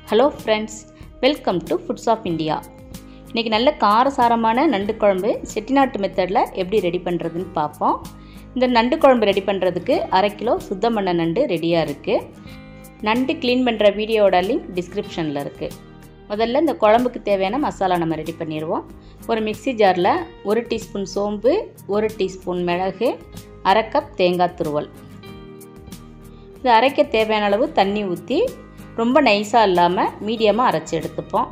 hello friends welcome to foods of India இன்றைக்கி நல்ல காரசாரமான நண்டு குழம்பு செட்டிநாட்டு மெத்தடில் எப்படி ரெடி பண்ணுறதுன்னு பார்ப்போம் இந்த நண்டு குழம்பு ரெடி பண்ணுறதுக்கு அரை கிலோ சுத்தம் பண்ண நண்டு ரெடியாக இருக்குது நண்டு க்ளீன் பண்ணுற வீடியோவோட லிங்க் டிஸ்கிரிப்ஷனில் இருக்குது முதல்ல இந்த குழம்புக்கு தேவையான மசாலா நம்ம ரெடி பண்ணிடுவோம் ஒரு மிக்சி ஜாரில் ஒரு டீஸ்பூன் சோம்பு ஒரு டீஸ்பூன் மிளகு அரை கப் தேங்காய் துருவல் இது அரைக்க தேவையான அளவு தண்ணி ஊற்றி ரொம்ப நைஸாக இல்லாமல் மீடியமாக அரைச்சி எடுத்துப்போம்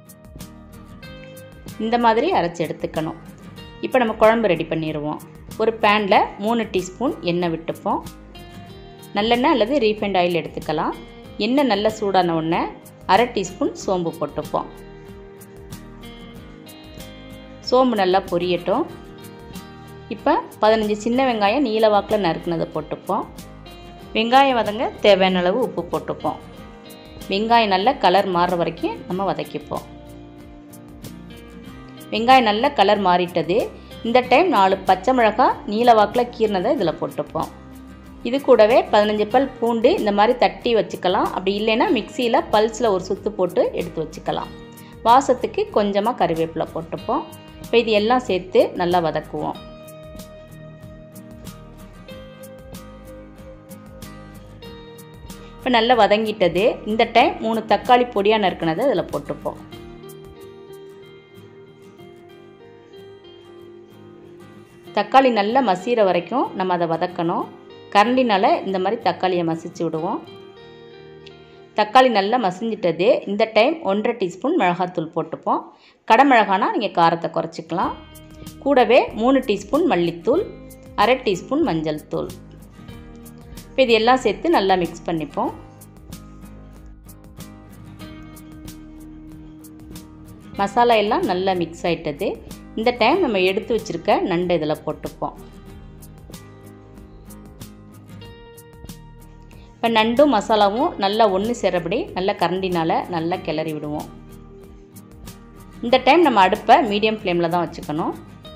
இந்த மாதிரி அரைச்சி எடுத்துக்கணும் இப்போ நம்ம குழம்பு ரெடி பண்ணிடுவோம் ஒரு பேனில் மூணு டீஸ்பூன் எண்ணெய் விட்டுப்போம் நல்லெண்ணெய் அல்லது ரீஃபைண்ட் ஆயில் எடுத்துக்கலாம் எண்ணெய் நல்லா சூடான உடனே அரை டீஸ்பூன் சோம்பு போட்டுப்போம் சோம்பு நல்லா பொரியட்டும் இப்போ பதினஞ்சு சின்ன வெங்காயம் நீல வாக்கில் நறுக்குனதை போட்டுப்போம் வெங்காயம் வதங்க தேவையான அளவு உப்பு போட்டுப்போம் வெங்காயம் நல்ல கலர் மாறுற வரைக்கும் நம்ம வதக்கிப்போம் வெங்காயம் நல்ல கலர் மாறிட்டது இந்த டைம் நாலு பச்சை மிளகாய் நீல வாக்கில் கீர்னதை இதில் போட்டுப்போம் இது கூடவே பதினஞ்சு பல் பூண்டு இந்த மாதிரி தட்டி வச்சுக்கலாம் அப்படி இல்லைன்னா மிக்சியில் பல்ஸில் ஒரு சுத்து போட்டு எடுத்து வச்சுக்கலாம் வாசத்துக்கு கொஞ்சமாக கறிவேப்பிலை போட்டுப்போம் இப்போ இது எல்லாம் சேர்த்து நல்லா வதக்குவோம் இப்போ நல்லா வதங்கிட்டது இந்த டைம் மூணு தக்காளி பொடியாக நறுக்கினதை அதில் போட்டுப்போம் தக்காளி நல்லா மசிகிற வரைக்கும் நம்ம அதை வதக்கணும் கரண்டினால் இந்த மாதிரி தக்காளியை மசிச்சு விடுவோம் தக்காளி நல்லா மசிஞ்சிட்டது இந்த டைம் ஒன்றரை டீஸ்பூன் மிளகாத்தூள் போட்டுப்போம் கடை மிளகானா நீங்கள் காரத்தை குறைச்சிக்கலாம் கூடவே மூணு டீஸ்பூன் மல்லித்தூள் அரை டீஸ்பூன் மஞ்சள் தூள் இப்போ இது எல்லாம் சேர்த்து நல்லா மிக்ஸ் பண்ணிப்போம் மசாலா எல்லாம் நல்லா மிக்ஸ் ஆகிட்டது இந்த டைம் நம்ம எடுத்து வச்சுருக்க நண்டு இதில் போட்டுப்போம் இப்போ நண்டும் மசாலாவும் நல்லா ஒன்று சேரப்படி நல்லா கரண்டினால் நல்லா கிளறி விடுவோம் இந்த டைம் நம்ம அடுப்பை மீடியம் ஃப்ளேமில் தான் வச்சுக்கணும்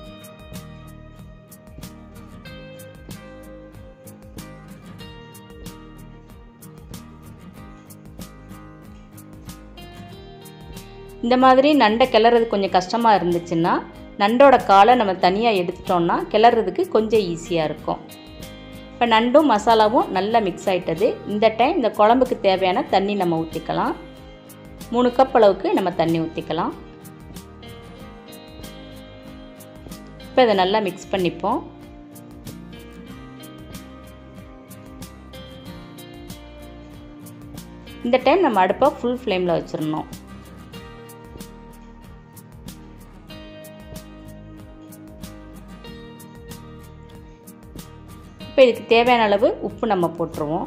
இந்த மாதிரி நண்டை கிளறது கொஞ்சம் கஷ்டமாக இருந்துச்சுன்னா நண்டோட காலை நம்ம தனியாக எடுத்துட்டோம்னா கிளறதுக்கு கொஞ்சம் ஈஸியாக இருக்கும் இப்போ நண்டும் மசாலாவும் நல்லா மிக்ஸ் ஆகிட்டது இந்த டைம் இந்த குழம்புக்கு தேவையான தண்ணி நம்ம ஊற்றிக்கலாம் மூணு கப் அளவுக்கு நம்ம தண்ணி ஊற்றிக்கலாம் இப்போ இதை நல்லா மிக்ஸ் பண்ணிப்போம் இந்த டைம் நம்ம அடுப்பை ஃபுல் ஃப்ளேமில் வச்சிடணும் இப்போ இதுக்கு தேவையான அளவு உப்பு நம்ம போட்டுருவோம்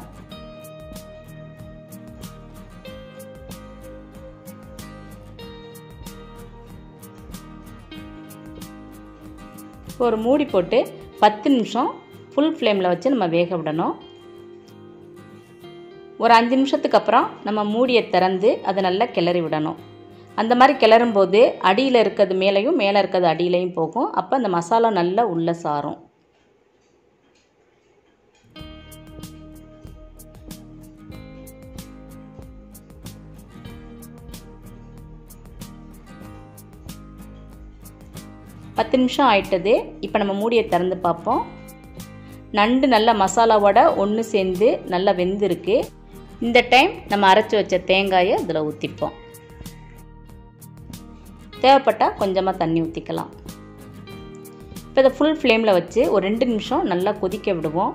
ஒரு மூடி போட்டு பத்து நிமிஷம் ஃபுல் ஃப்ளேமில் வச்சு நம்ம வேக விடணும் ஒரு அஞ்சு நிமிஷத்துக்கு அப்புறம் நம்ம மூடியை திறந்து அதை நல்லா கிளறி விடணும் அந்த மாதிரி கிளறும் போது அடியில் இருக்கிறது மேலேயும் மேலே இருக்கிறது அடியிலையும் போகும் அப்போ அந்த மசாலா நல்லா உள்ளே சாரும் பத்து நிமிஷம் ஆயிட்டது இப்போ நம்ம மூடியை திறந்து பார்ப்போம் நண்டு நல்லா மசாலாவோட ஒன்று சேர்ந்து நல்லா வெந்திருக்கு இந்த டைம் நம்ம அரைச்சி வச்ச தேங்காயை இதில் ஊற்றிப்போம் தேவைப்பட்டால் கொஞ்சமாக தண்ணி ஊற்றிக்கலாம் இப்போ இதை ஃபுல் ஃப்ளேமில் வச்சு ஒரு ரெண்டு நிமிஷம் நல்லா கொதிக்க விடுவோம்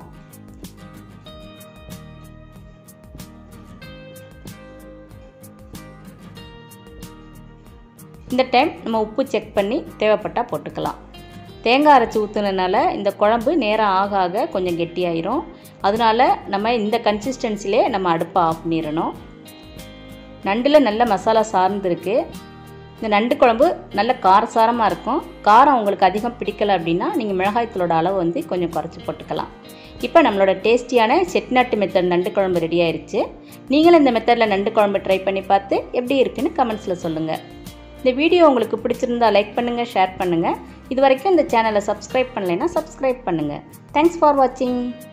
இந்த டைம் நம்ம உப்பு செக் பண்ணி தேவைப்பட்டால் போட்டுக்கலாம் தேங்காய் அரைச்சி ஊற்றுனதுனால இந்த குழம்பு நேரம் ஆக ஆக கொஞ்சம் கெட்டியாயிரும் அதனால நம்ம இந்த கன்சிஸ்டன்சிலே நம்ம அடுப்பை ஆஃப் பண்ணிடணும் நண்டில் நல்ல மசாலா சார்ந்துருக்கு இந்த நண்டு குழம்பு நல்ல காரசாரமாக இருக்கும் காரம் உங்களுக்கு அதிகம் பிடிக்கலை அப்படின்னா நீங்கள் மிளகாய்த்தூளோட அளவு வந்து கொஞ்சம் குறைச்சி போட்டுக்கலாம் இப்போ நம்மளோட டேஸ்டியான செட்நாட்டு மெத்தட் நண்டு குழம்பு ரெடி ஆயிடுச்சு நீங்களும் இந்த மெத்தடில் நண்டு குழம்பு ட்ரை பண்ணி பார்த்து எப்படி இருக்குன்னு கமெண்ட்ஸில் சொல்லுங்கள் இந்த வீடியோ உங்களுக்கு பிடிச்சிருந்தா லைக் பண்ணுங்கள் ஷேர் பண்ணுங்கள் இது வரைக்கும் இந்த சேனலை சப்ஸ்கிரைப் பண்ணலைன்னா சப்ஸ்கிரைப் பண்ணுங்கள் தேங்க்ஸ் ஃபார் வாட்சிங்